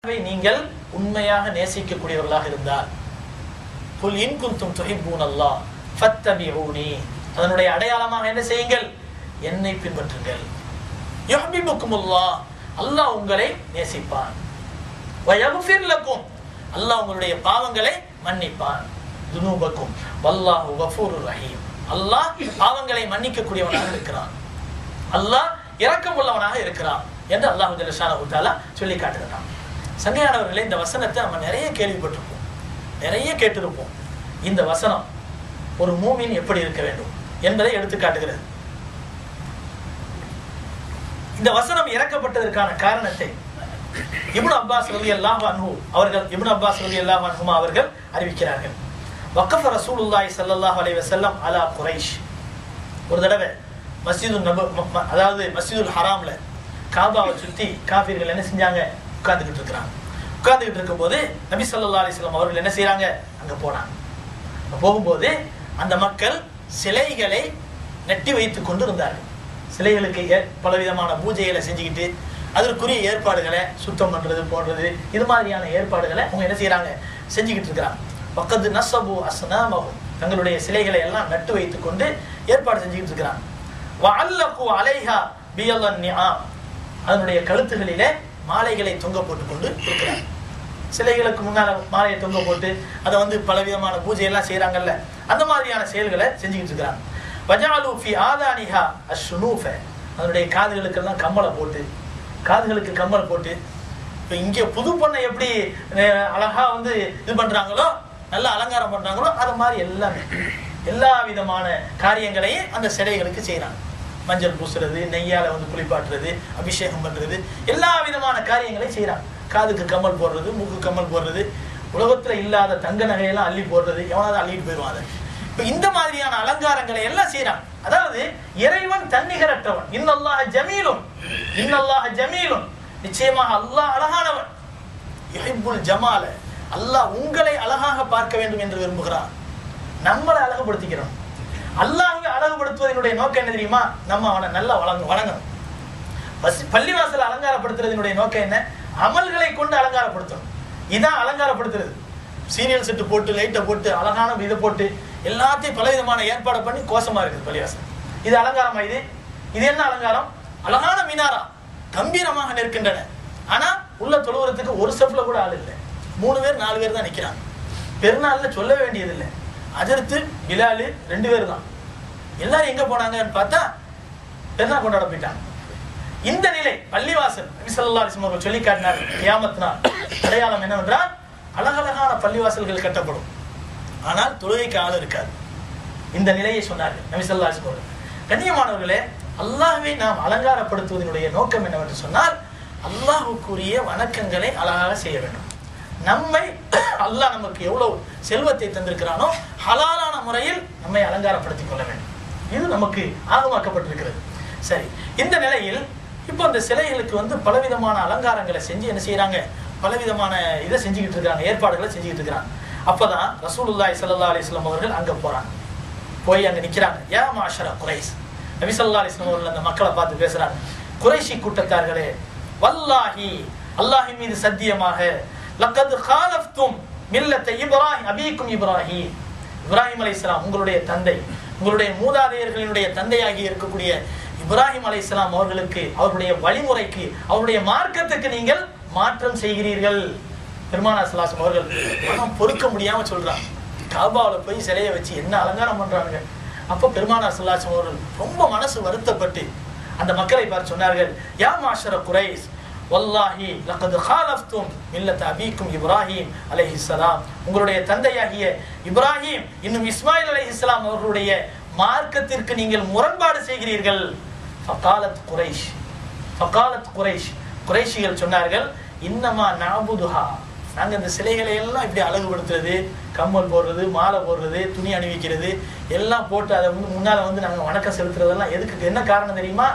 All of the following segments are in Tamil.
அல்லாஹ்வை நீங்கள் உண்மையாக நேசிக்கக்கூடியவர்களாக இருந்தால் குல் இன் குன்தும் துஹிப்பூன் அல்லாஹ் ஃபத்தபிஊனி அதனுடைய அடையாளமாக என்ன செய்யுங்கள் என்னை பின்பற்றுங்கள் யுஹ்பிபுக்குமுல்லாஹ் அல்லாஹ் உங்களை நேசிப்பான் வயகுஃபிர் லக்கும் அல்லாஹ் உங்களுடைய பாவங்களை மன்னிப்பான் துனூபக்கும் வல்லாஹு கஃபூருர் ரஹீம் அல்லாஹ் பாவங்களை மன்னிக்கக்கூடியவனாக இருக்கிறான் அல்லாஹ் இரக்கம் உள்ளவனாக இருக்கிறான் என்று அல்லாஹு ஜல்லஷானஹு தஆலா சொல்லி காட்டுகிறான் சங்கையானவர்களே இந்த வசனத்தை நம்ம நிறைய கேள்விப்பட்டிருப்போம் நிறைய கேட்டிருப்போம் இந்த வசனம் ஒரு மூமின் எப்படி இருக்க வேண்டும் என்பதை எடுத்து காட்டுகிறது இந்த வசனம் இறக்கப்பட்டதற்கான காரணத்தை இப்னு அப்பாஸ் ரலியல்லாஹு அன்ஹு அவர்கள் இப்னு அப்பாஸ் ரலியல்லாஹு அன்ஹுமா அவர்கள் அறிவிக்கிறார்கள் வக்கஃப ரசூலுல்லாஹி ஸல்லல்லாஹு அலைஹி வஸல்லம் அலா குரைஷ் ஒரு தடவை மஸ்ஜிது நப ம- ம- அதாவது மஸ்ஜிதுல் ஹராம்ல காபாவை சுத்தி காஃபிர்கள் என்ன செஞ்சாங்க உட்கார்ந்துகிட்டு இருக்கிறாங்க உட்கார்ந்துகிட்டு இருக்கும்போது நபி ஸல்லல்லாஹு அலைஹி வஸல்லம் அவர்கள் என்ன செய்றாங்க அங்க போனாங்க அங்க போகும்போது அந்த மக்கள் சிலைகளை நட்டி வைத்துக் கொண்டு இருந்தார்கள் சிலைகளுக்கு ஏ- பலவிதமான பூஜைகளை செஞ்சுக்கிட்டு அதற்குரிய ஏற்பாடுகளை சுத்தம் பண்றது போன்றது இது மாதிரியான ஏற்பாடுகளை அவங்க என்ன செய்றாங்க செஞ்சுக்கிட்டு இருக்கிறாங்க பக்கத்து நசபு அஸ்னாமஹும் தங்களுடைய சிலைகளை எல்லாம் நட்டு வைத்துக் கொண்டு ஏற்பாடு செஞ்சுக்கிட்டு இருக்கிறாங்க வஅல்லகு அலைஹா பியல்லன் நிஆம் அதனுடைய கழுத்துகளிலே மாலைகளை தொங்க போட்டுக் கொண்டு இருக்கிறாங்க சிலைகளுக்கு முன்னால மாலையை தொங்க போட்டு அதை வந்து பலவிதமான பூஜை எல்லாம் செய்றாங்கல்ல அந்த மாதிரியான செயல்களை செஞ்சுக்கிட்டு இருக்கிறாங்க வஜாலு ஃபி ஆதானிஹா அஷ்னுஃப அதனுடைய காதுகளுக்கெல்லாம் கம்மலை போட்டு காதுகளுக்கு கம்மல் போட்டு இப்போ இங்கே புது பொண்ணை எப்படி அஹ், அழகா வந்து இது பண்றாங்களோ நல்லா அலங்காரம் பண்றாங்களோ அது மாதிரி எல்லாமே எல்லா விதமான காரியங்களையும் அந்த சிலைகளுக்கு செய்றாங்க மஞ்சள் பூசுறது நெய்யால வந்து குளிப்பாட்டுறது அபிஷேகம் பண்றது எல்லா விதமான காரியங்களையும் செய்றாங்க காதுக்கு கம்மல் போடுறது மூக்கு கம்மல் போடுறது உலகத்துல இல்லாத தங்க நகையெல்லாம் அள்ளி போடுறது எவனாவது அள்ளிட்டு போயிடுவான் அதை இப்ப இந்த மாதிரியான அலங்காரங்களை எல்லாம் செய்றான் அதாவது இறைவன் தன்னிகரற்றவன் இன்னல்லாஹ ஜமீலும் இன்னல்லாஹ ஜமீலும் நிச்சயமாக அல்லாஹ் அழகானவன் யுஹிப்புல் ஜமால அல்லாஹ் உங்களை அழகாக பார்க்க வேண்டும் என்று விரும்புகிறான் நம்மளை அழகுபடுத்திக்கிறோம் அல்லாஹ்வை அழகுபடுத்துவதனுடைய நோக்கம் என்ன தெரியுமா நம்ம அவனை நல்லா வழங்க வணங்கணும் பஸ்- பள்ளிவாசல் அலங்காரப்படுத்துறதுனுடைய நோக்கம் என்ன அமல்களை கொண்டு அலங்காரப்படுத்தணும் இதான் அலங்காரப்படுத்துறது சீரியல் செட்டு போட்டு லைட்டை போட்டு அழகான இதை போட்டு எல்லாத்தையும் பலவிதமான ஏற்பாடு பண்ணி கோஷமா இருக்குது பள்ளிவாசல் இது அலங்காரமா இது இது என்ன அலங்காரம் அழகான மினாரா கம்பீரமாக நிற்கின்றன ஆனா உள்ள தொழுவுறதுக்கு ஒரு ஸ்டெப்ல கூட ஆள் இல்லை மூணு பேர் நாலு பேர் தான் நிக்கிறாங்க பெருநாள்ல சொல்ல வேண்டியதில்லை அஜர்த்து பிலாலு ரெண்டு பேர் தான் எல்லாரும் எங்க போனாங்கன்னு பார்த்தா பெருநாள் கொண்டாட போயிட்டாங்க இந்த நிலை பள்ளிவாசல் நபி ஸல்லல்லாஹு அலைஹி வஸல்லம் அவர்கள் சொல்லி காட்டினார் கியாமத் நாள் அடையாளம் என்னவென்றால் அழகழகான பள்ளிவாசல்கள் கட்டப்படும் ஆனால் தொழுகைக்கு ஆள் இருக்காது இந்த நிலையை சொன்னார்கள் நபி ஸல்லல்லாஹு அலைஹி வஸல்லம் அவர்கள். கண்ணியமானவர்களே அல்லாஹ்வை நாம் அலங்காரப்படுத்துவதனுடைய நோக்கம் என்னவென்று சொன்னால் அல்லாஹ்வுக்குரிய வணக்கங்களை அழகாக செய்ய வேண்டும் நம்மை அல்லாஹ் நமக்கு எவ்வளவு செல்வத்தை தந்திருக்கிறானோ ஹலாலான முறையில் நம்மை அலங்காரப்படுத்திக் கொள்ள வேண்டும் இது நமக்கு ஆகமாக்கப்பட்டிருக்கிறது சரி இந்த நிலையில் இப்போ அந்த சிலைகளுக்கு வந்து பலவிதமான அலங்காரங்களை செஞ்சு என்ன செய்றாங்க பலவிதமான இதை செஞ்சுக்கிட்டு இருக்காங்க ஏற்பாடுகளை செஞ்சுக்கிட்டு இருக்கிறாங்க அப்பதான் ரசூலுல்லாஹி ஸல்லல்லாஹு அலைஹி வஸல்லம் அவர்கள் அங்க போறாங்க போய் அங்க நிக்கிறாங்க யா மாஷரா குரைஸ் நபி ஸல்லல்லாஹு அலைஹி வஸல்லம் அவர்கள் அந்த மக்களை பார்த்து பேசுறாங்க குறைஷி கூட்டத்தார்களே வல்லாஹி அல்லாஹ்வின் மீது சத்தியமாக லக்கத் காலஃப்தும் மில்லத்த இப்ராஹிம் அபீக்கும் இப்ராஹிம் இப்ராஹிம் அலைஹிஸ்ஸலாம் உங்களுடைய தந்தை உங்களுடைய மூதாதையர்களினுடைய தந்தையாகி இருக்கக்கூடிய இப்ராஹிம் அலைஹிஸ்ஸலாம் அவர்களுக்கு அவருடைய வழிமுறைக்கு அவருடைய மார்க்கத்துக்கு நீங்கள் மாற்றம் செய்கிறீர்கள் பெருமானா சலாசம் அவர்கள் மனம் பொறுக்க முடியாம சொல்றாங்க காபாவுல போய் சிலையை வச்சு என்ன அலங்காரம் பண்றாங்க அப்போ பெருமானா சல்லாசம் அவர்கள் ரொம்ப மனசு வருத்தப்பட்டு அந்த மக்களை பார்த்து சொன்னார்கள் யா மாஷர குரைஸ் வல்லாஹி லக்கது காலஃப்தும் மில்லத் அபீக்கும் இப்ராஹிம் அலைஹிஸ்ஸலாம் உங்களுடைய தந்தையாகிய இப்ராஹிம் இன்னும் இஸ்மாயில் அலைஹிஸ்ஸலாம் அவர்களுடைய மார்க்கத்திற்கு நீங்கள் முரண்பாடு செய்கிறீர்கள் ஃபகாலத் குரைஷ் ஃபகாலத் குரைஷ் குறைஷிகள் சொன்னார்கள் இன்னமா நாபுதுஹா நாங்க இந்த சிலைகளை எல்லாம் இப்படி அழகுபடுத்துறது கம்மல் போடுறது மாலை போடுறது துணி அணிவிக்கிறது எல்லாம் போட்டு அதை வந்து முன்னால வந்து நாங்க வணக்கம் செலுத்துறதெல்லாம் எதுக்கு என்ன காரணம் தெரியுமா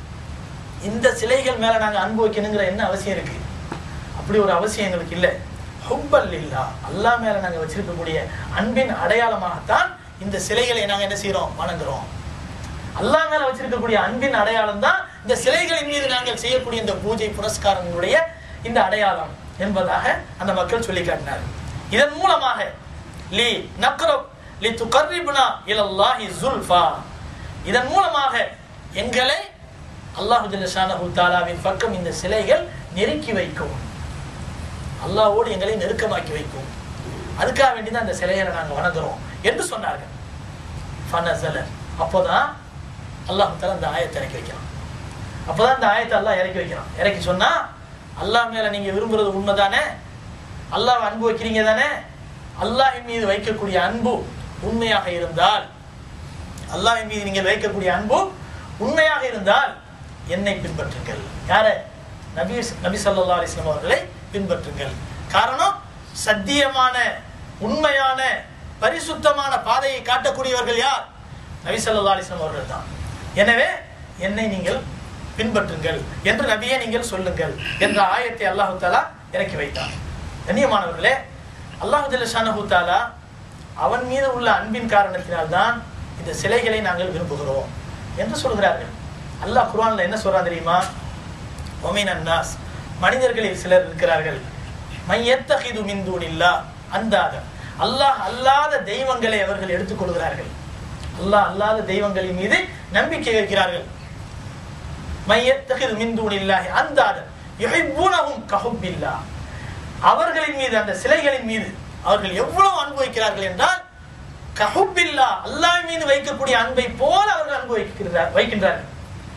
இந்த சிலைகள் மேல நாங்க அன்பு வைக்கணுங்கிற என்ன அவசியம் இருக்கு அப்படி ஒரு அவசியம் எங்களுக்கு இல்லை ஹுப்பல் இல்லா அல்லாஹ் மேல நாங்க வச்சிருக்கக்கூடிய அன்பின் அடையாளமாகத்தான் இந்த சிலைகளை நாங்க என்ன செய்றோம் வணங்குறோம் அல்லாஹ் மேல வச்சிருக்கக்கூடிய அன்பின் அடையாளம் தான் இந்த சிலைகளின் மீது நாங்கள் செய்யக்கூடிய இந்த பூஜை புனஸ்காரங்களுடைய இந்த அடையாளம் என்பதாக அந்த மக்கள் சொல்லி காட்டினார்கள் இதன் மூலமாக லி நக்ரப் லி துகர்ரிபுனா இலல்லாஹி ஜுல்ஃபா இதன் மூலமாக எங்களை அல்லாஹு ஜல்லஷானஹு தாலாவின் பக்கம் இந்த சிலைகள் நெருக்கி வைக்கும் அல்லாஹ்வோடு எங்களை நெருக்கமாக்கி வைக்கும் அதுக்காக வேண்டி தான் அந்த சிலைகளை நாங்கள் வணங்குறோம் என்று சொன்னார்கள் ஃபனசல அப்போதான் அல்லாஹ் தாலா அந்த ஆயத்தை இறக்கி வைக்கிறான் அப்போதான் அந்த ஆயத்தை அல்லாஹ் இறக்கி வைக்கிறான் இறக்கி சொன்னா அல்லாஹ் மேல நீங்க விரும்புறது உண்மைதானே அல்லாஹ் அன்பு வைக்கிறீங்க தானே அல்லாஹின் மீது வைக்கக்கூடிய அன்பு உண்மையாக இருந்தால் அல்லாஹின் மீது நீங்கள் வைக்கக்கூடிய அன்பு உண்மையாக இருந்தால் என்னை பின்பற்றுங்கள் யார நபி நபி ஸல்லல்லாஹு அலைஹி வஸல்லம் அவர்களை பின்பற்றுங்கள் காரணம் சத்தியமான உண்மையான பரிசுத்தமான பாதையை காட்டக்கூடியவர்கள் யார் நபி ஸல்லல்லாஹு அலைஹி வஸல்லம் அவர்கள் தான் எனவே என்னை நீங்கள் பின்பற்றுங்கள் என்று நபியே நீங்கள் சொல்லுங்கள் என்ற ஆயத்தை அல்லாஹு தாலா இறக்கி வைத்தான் கண்ணியமானவர்களே அல்லாஹு ஜல்லஷானஹு தாலா அவன் மீது உள்ள அன்பின் காரணத்தினால்தான் இந்த சிலைகளை நாங்கள் விரும்புகிறோம் என்று சொல்கிறார்கள் அல்லாஹ் குர்ஆன்ல என்ன சொல்றான் தெரியுமா ஒமின் அன்னாஸ் மனிதர்களில் சிலர் இருக்கிறார்கள் மையத்தகிது மிந்தூனில்லா அந்தாக அல்லாஹ் அல்லாத தெய்வங்களை அவர்கள் எடுத்துக்கொள்கிறார்கள் அல்லாஹ் அல்லாத தெய்வங்களின் மீது நம்பிக்கை வைக்கிறார்கள் மையத்தகிது மிந்தூனில்லாஹி அந்தாத யுஹிப்புனஹும் கஹுப்பில்லா அவர்களின் மீது அந்த சிலைகளின் மீது அவர்கள் எவ்வளவு அன்பு வைக்கிறார்கள் என்றால் கஹுப்பில்லா அல்லாஹ் மீது வைக்கக்கூடிய அன்பை போல அவர்கள் அன்பு வைக்கிறார் வைக்கின்றார்கள்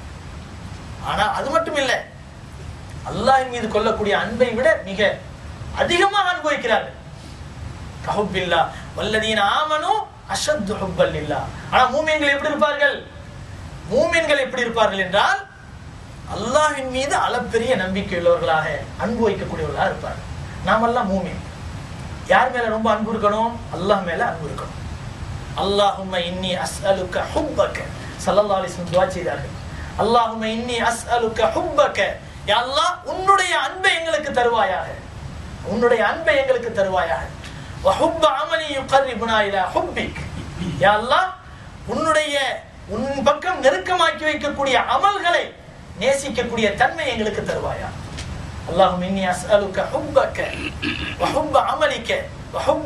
ஆனா அது மட்டும் இல்லை அல்லாஹ்வின் மீது கொள்ளக்கூடிய அன்பை விட மிக அதிகமாக அன்பு வைக்கிறார்கள் கஹுப்பில்லா வல்லதீன ஆமனு அஷத்து ஹுப்பல்லில்லா ஆனா மூமின்கள் எப்படி இருப்பார்கள் மூமின்கள் எப்படி இருப்பார்கள் என்றால் அல்லாஹ்வின் மீது அளப்பெரிய நம்பிக்கை உள்ளவர்களாக அன்பு வைக்கக்கூடியவர்களாக இருப்பார்கள் நாமெல்லாம் மூமின் யார் மேல ரொம்ப அன்பு இருக்கணும் அல்லாஹ் மேல அன்பு இருக்கணும் அல்லாஹும்ம இன்னி அஸ்அலுக்க ஹுப்பக ஸல்லல்லாஹு அலைஹி வஸல்லம் துஆ செய்தார்கள் அல்லாஹும்ம இன்னி அஸ்அலுக்க ஹுப்பக யா அல்லாஹ் உன்னுடைய அன்பை எங்களுக்கு தருவாயாக உன்னுடைய அன்பை எங்களுக்கு தருவாயாக வ ஹுப்ப அமலி யுகர்ரிபுனா இலா ஹுப்பிக் யா அல்லாஹ் உன்னுடைய உன் பக்கம் நெருக்கமாக்கி வைக்கக்கூடிய அமல்களை நேசிக்கக்கூடிய தன்மை எங்களுக்கு தருவாயா اللهم إني أسألك حبك وحب عملك وحب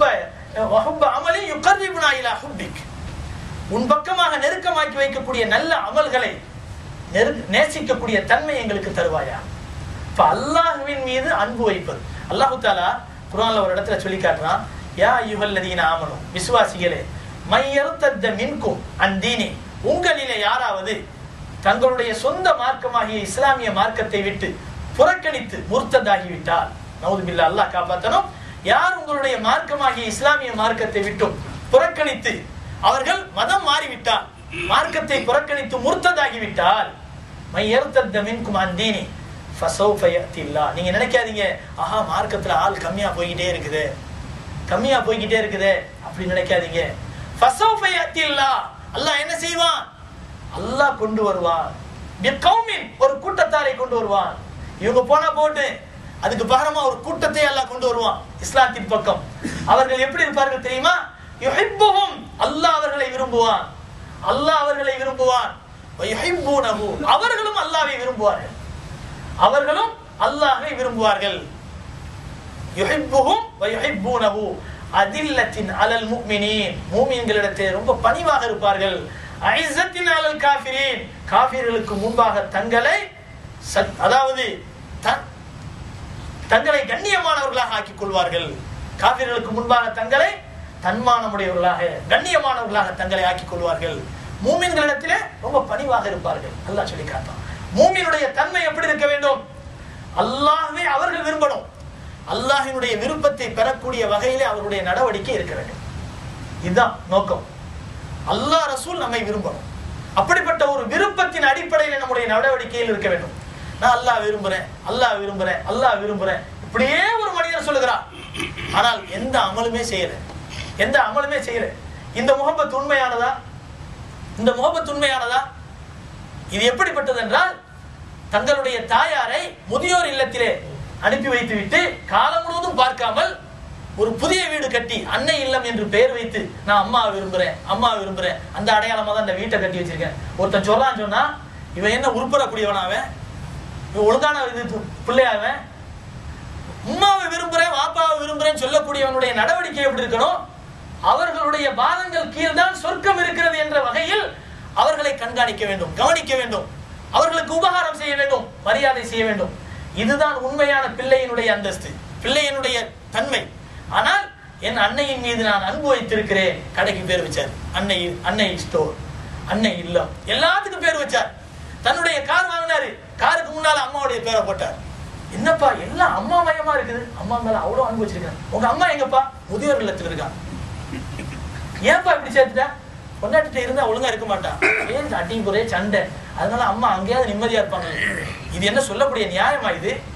وحب عمل يقربنا إلى حبك உன் பக்கமாக நெருக்கமாக்கி வைக்கக்கூடிய நல்ல அமல்களை நெரு- நேசிக்கக்கூடிய தன்மை எங்களுக்கு தருவாயா இப்ப அல்லாஹ்வின் மீது அன்பு வைப்பது அல்லாஹு தாலா குர்ஆன்ல ஒரு இடத்துல சொல்லி காட்டுறான் யா அய்யுஹல்லதீன ஆமனு விசுவாசிகளே மையர்த்தத்த மின்கும் அந்தீனி உங்களிலே யாராவது தங்களுடைய சொந்த மார்க்கமாகிய இஸ்லாமிய மார்க்கத்தை விட்டு புறக்கணித்து முர்த்ததாகிவிட்டால் நவுது பில்லா அல்லாஹ் காப்பாத்தணும் யார் உங்களுடைய மார்க்கமாகிய இஸ்லாமிய மார்க்கத்தை விட்டும் புறக்கணித்து அவர்கள் மதம் மாறிவிட்டால் மார்க்கத்தை புறக்கணித்து முர்த்ததாகிவிட்டால் மையர்த்தத்த மின்கும் அந்தீனி ஃபசௌஃப யஅத்தில்லா நீங்க நினைக்காதீங்க ஆஹா மார்க்கத்துல ஆள் கம்மியா போய்கிட்டே இருக்குது கம்மியா போய்கிட்டே இருக்குது அப்படி நினைக்காதீங்க ஃபசௌஃப யஅத்தில்லா அல்லாஹ் என்ன செய்வான் அல்லாஹ் கொண்டு வருவான் பிகௌமின் ஒரு கூட்டத்தாரை கொண்டு வருவான் இவங்க போனா போட்டு அதுக்கு பகரமா ஒரு கூட்டத்தை அல்லாஹ் கொண்டு வருவான் இஸ்லாத்தின் பக்கம் அவர்கள் எப்படி இருப்பார்கள் தெரியுமா யுஹிப்புஹும் அல்லாஹ் அவர்களை விரும்புவான் அல்லாஹ் அவர்களை விரும்புவான் வ யுஹிப்பூனஹு அவர்களும் அல்லாஹ்வை விரும்புவார்கள் அவர்களும் அல்லாஹ்வை விரும்புவார்கள் யுஹிப்புஹும் வ யுஹிப்பூனஹு அதில்லத்தின் அலல் முஃமினீன் மூமின்களிடத்தே ரொம்ப பணிவாக இருப்பார்கள் ஐஸத்தின் அலல் காஃபிரீன் காஃபிர்களுக்கு முன்பாக தங்களை சத்- அதாவது த- தங்களை கண்ணியமானவர்களாக ஆக்கிக் கொள்வார்கள் காபிர்களுக்கு முன்பாக தங்களை தன்மானமுடையவர்களாக கண்ணியமானவர்களாக தங்களை ஆக்கிக் கொள்வார்கள் மூமின்களிடத்திலே ரொம்ப பணிவாக இருப்பார்கள் அல்லாஹ் சொல்லி காட்டான் மூமினுடைய தன்மை எப்படி இருக்க வேண்டும் அல்லாஹ்வை அவர்கள் விரும்பணும் அல்லாஹினுடைய விருப்பத்தை பெறக்கூடிய வகையிலே அவருடைய நடவடிக்கை இருக்க வேண்டும் இதுதான் நோக்கம் அல்லாஹ் ரசூல் நம்மை விரும்பணும் அப்படிப்பட்ட ஒரு விருப்பத்தின் அடிப்படையில் நம்முடைய நடவடிக்கையில் இருக்க வேண்டும் நான் அல்லாஹ் விரும்புறேன் அல்லாஹ் விரும்புறேன் அல்லாஹ் விரும்புறேன் இப்படியே ஒரு மனிதர் சொல்லுகிறார் ஆனால் எந்த அமலுமே செய்யல எந்த அமலுமே செய்யல இந்த முகப்பத் உண்மையானதா இந்த முகப்பத் உண்மையானதா இது எப்படிப்பட்டது என்றால் தங்களுடைய தாயாரை முதியோர் இல்லத்திலே அனுப்பி வைத்துவிட்டு காலம் முழுவதும் பார்க்காமல் ஒரு புதிய வீடு கட்டி அன்னை இல்லம் என்று பெயர் வைத்து நான் அம்மா விரும்புறேன் அம்மா விரும்புறேன் அந்த அடையாளமா தான் இந்த வீட்டை கட்டி வச்சிருக்கேன் ஒருத்தன் சொல்லலாம்னு சொன்னா இவன் என்ன உருப்படக்கூடியவனாவன் இவன் ஒழுங்கான இது பிள்ளையாவன் உம்மாவை விரும்புறேன் வாப்பாவை விரும்புறேன்னு சொல்லக்கூடியவனுடைய நடவடிக்கை எப்படி இருக்கணும் அவர்களுடைய பாதங்கள் கீழ்தான் சொர்க்கம் இருக்கிறது என்ற வகையில் அவர்களை கண்காணிக்க வேண்டும் கவனிக்க வேண்டும் அவர்களுக்கு உபகாரம் செய்ய வேண்டும் மரியாதை செய்ய வேண்டும் இதுதான் உண்மையான பிள்ளையினுடைய அந்தஸ்து பிள்ளையினுடைய தன்மை ஆனால் என் அன்னையின் மீது நான் அன்பு வைத்திருக்கிறேன் கடைக்கு பேர் வச்சார் அன்னை அன்னை ஸ்டோர் அன்னை இல்லம் எல்லாத்துக்கும் பேர் வச்சார் தன்னுடைய கார் வாங்கினாரு காருக்கு முன்னால அம்மாவுடைய பேரை போட்டார் என்னப்பா எல்லாம் அம்மா மயமா இருக்குது அம்மா மேல அவ்வளவு அன்பு வச்சிருக்கேன் உங்க அம்மா எங்கப்பா முதியோர் இல்லத்தில் இருக்கான் ஏன்பா இப்படி சேர்த்துட்டா பொண்டாட்டிட்ட இருந்தா ஒழுங்கா இருக்க மாட்டான் ஏன் அடி குறை சண்டை அதனால அம்மா அங்கேயாவது நிம்மதியா இருப்பாங்க இது என்ன சொல்லக்கூடிய நியாயமா இது